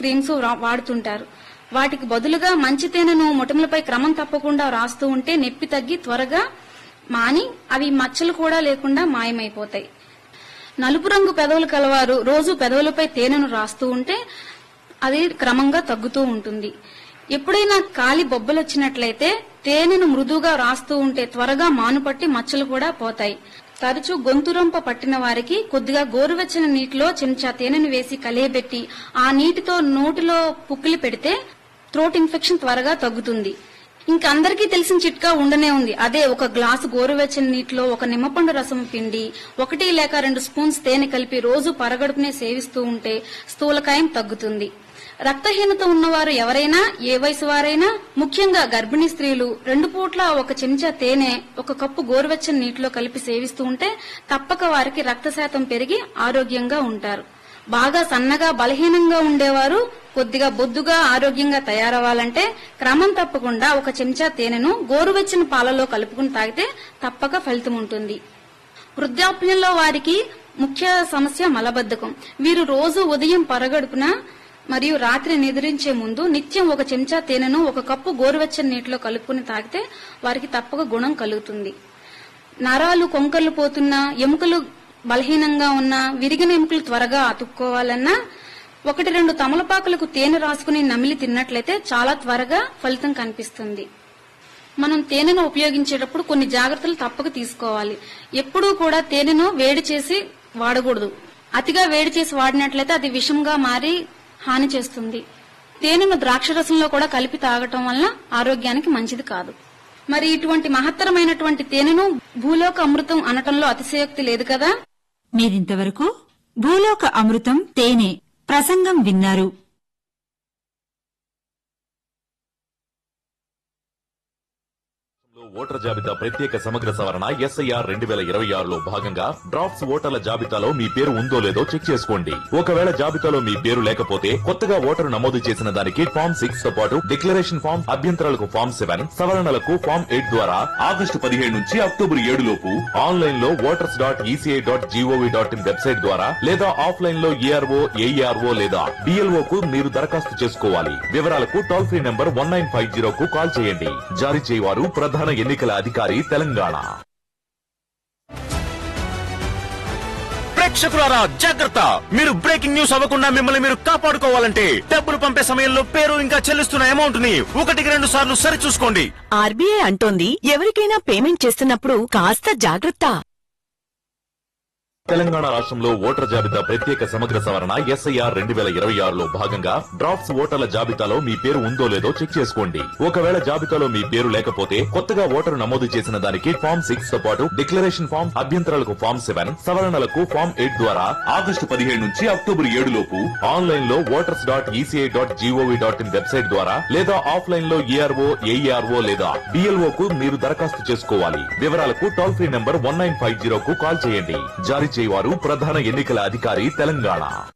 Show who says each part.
Speaker 1: creams రా- వాడుతుంటారు వాటికి బదులుగా మంచి తేనెను మొటిమలపై క్రమం తప్పకుండా రాస్తూ ఉంటే నొప్పి తగ్గి త్వరగా మాని అవి మచ్చలు కూడా లేకుండా మాయమైపోతాయి నలుపు రంగు పెదవులు కలవారు రోజు పెదవులపై తేనెను రాస్తూ ఉంటే అది క్రమంగా తగ్గుతూ ఉంటుంది ఎప్పుడైనా కాలి బొబ్బలు వచ్చినట్లయితే తేనెను మృదువుగా రాస్తూ ఉంటే త్వరగా మానుపట్టి మచ్చలు కూడా పోతాయి తరచూ గొంతురొంప పట్టిన వారికి కొద్దిగా గోరువెచ్చని నీటిలో చెంచా తేనెను వేసి కలియబెట్టి ఆ నీటితో నోటిలో పుక్కిలి పెడితే థ్రోట్ ఇన్ఫెక్షన్ త్వరగా తగ్గుతుంది ఇంకా అందరికీ తెలిసిన చిట్కా ఉండనే ఉంది అదే ఒక గ్లాసు గోరువెచ్చని నీటిలో ఒక నిమ్మపండు రసం పిండి ఒకటి లేక రెండు స్పూన్స్ తేనె కలిపి రోజు పరగడుపునే సేవిస్తూ ఉంటే స్థూలకాయం తగ్గుతుంది రక్తహీనత ఉన్నవారు ఎవరైనా ఏ వయసు వారైనా ముఖ్యంగా గర్భిణీ స్త్రీలు రెండు పూట్ల ఒక చెంచా తేనె ఒక కప్పు గోరువెచ్చని నీటిలో కలిపి సేవిస్తూ ఉంటే తప్పక వారికి రక్త శాతం పెరిగి ఆరోగ్యంగా ఉంటారు బాగా సన్నగా బలహీనంగా ఉండేవారు కొద్దిగా బొద్దుగా ఆరోగ్యంగా తయారవ్వాలంటే క్రమం తప్పకుండా ఒక చెంచా తేనెను గోరువెచ్చని పాలలో కలుపుకుని తాగితే తప్పక ఫలితం ఉంటుంది వృద్ధాప్యంలో వారికి ముఖ్య సమస్య మలబద్ధకం వీరు రోజు ఉదయం పరగడుపున మరియు రాత్రి నిద్రించే ముందు నిత్యం ఒక చెంచా తేనెను ఒక కప్పు గోరువెచ్చని నీటిలో కలుపుకుని తాగితే వారికి తప్పక గుణం కలుగుతుంది నరాలు కొంకర్లు పోతున్నా ఎముకలు బలహీనంగా ఉన్నా విరిగిన ఎముకలు త్వరగా అతుక్కోవాలన్నా ఒకటి రెండు తమలపాకులకు తేనె రాసుకుని నమిలి తిన్నట్లయితే చాలా త్వరగా ఫలితం కనిపిస్తుంది మనం తేనెను ఉపయోగించేటప్పుడు కొన్ని జాగ్రత్తలు తప్పక తీసుకోవాలి ఎప్పుడూ కూడా తేనెను వేడి చేసి వాడకూడదు అతిగా వేడి చేసి వాడినట్లయితే అది విషంగా మారి హాని చేస్తుంది తేనెను ద్రాక్షరసంలో కూడా కలిపి తాగటం వలన ఆరోగ్యానికి మంచిది కాదు మరి ఇటువంటి మహత్తరమైనటువంటి తేనెను భూలోక అమృతం అనటంలో అతిశయోక్తి లేదు కదా
Speaker 2: మీరింతవరకు భూలోక అమృతం తేనె ప్రసంగం విన్నారు
Speaker 3: ఓటర్ జాబితా ప్రత్యేక సమగ్ర సవరణ ఎస్ఐఆర్ రెండు వేల ఇరవై ఆరులో భాగంగా డ్రాఫ్ట్స్ ఓటర్ల జాబితాలో మీ పేరు ఉందో లేదో చెక్ చేసుకోండి ఒకవేళ జాబితాలో మీ పేరు లేకపోతే కొత్తగా ఓటరు నమోదు చేసిన దానికి ఫామ్ సిక్స్ తో పాటు డిక్లరేషన్ ఫామ్ అభ్యంతరాలకు ఫామ్ సెవెన్ సవరణలకు ఫామ్ ఎయిట్ ద్వారా ఆగస్టు పదిహేడు నుంచి అక్టోబర్ ఏడు లోపు ఆన్లైన్ లో voters dot ECI dot GOV dot in website ద్వారా లేదా ఆఫ్లైన్ లో ఏఆర్ఓ ఏఈఆర్ఓ లేదా డిఎల్ఓ కు మీరు దరఖాస్తు చేసుకోవాలి వివరాలకు toll free number one nine five zero కు కాల్ చేయండి జారీ చేయవారు ప్రధాన ఎన్నికల అధికారి తెలంగాణ
Speaker 4: ప్రేక్షకులారా జాగ్రత్త మీరు బ్రేకింగ్ న్యూస్ అవ్వకుండా మిమ్మల్ని మీరు కాపాడుకోవాలంటే డబ్బులు పంపే సమయంలో పేరు ఇంకా చెల్లిస్తున్న అమౌంట్ ని ఒకటికి రెండు సార్లు సరి చూసుకోండి
Speaker 5: ఆర్బీఐ అంటోంది ఎవరికైనా పేమెంట్ చేస్తున్నప్పుడు కాస్త జాగ్రత్త
Speaker 3: తెలంగాణ రాష్ట్రంలో ఓటర్ జాబితా ప్రత్యేక సమగ్ర సవరణ ఎస్ఐఆర్ రెండు వేల ఇరవై ఆరులో భాగంగా డ్రాఫ్ట్స్ ఓటర్ల జాబితాలో మీ పేరు ఉందో లేదో చెక్ చేసుకోండి ఒకవేళ జాబితాలో మీ పేరు లేకపోతే కొత్తగా ఓటరు నమోదు చేసిన దానికి ఫామ్ సిక్స్ తో పాటు డిక్లరేషన్ ఫామ్ అభ్యంతరాలకు ఫామ్ సెవెన్ సవరణలకు ఫామ్ ఎయిట్ ద్వారా ఆగస్టు పదిహేడు నుంచి అక్టోబర్ ఏడు లోపు ఆన్లైన్ లో voters dot ECI dot GOV dot in website ద్వారా లేదా ఆఫ్లైన్ లో ఏఆర్ఓ ఏఈఆర్ఓ లేదా డిఎల్ఓ కు మీరు దరఖాస్తు చేసుకోవాలి వివరాలకు toll free number one nine five zero కు కాల్ చేయండి జారీ చేయవారు ప్రధాన ఎన్నికల అధికారి తెలంగాణ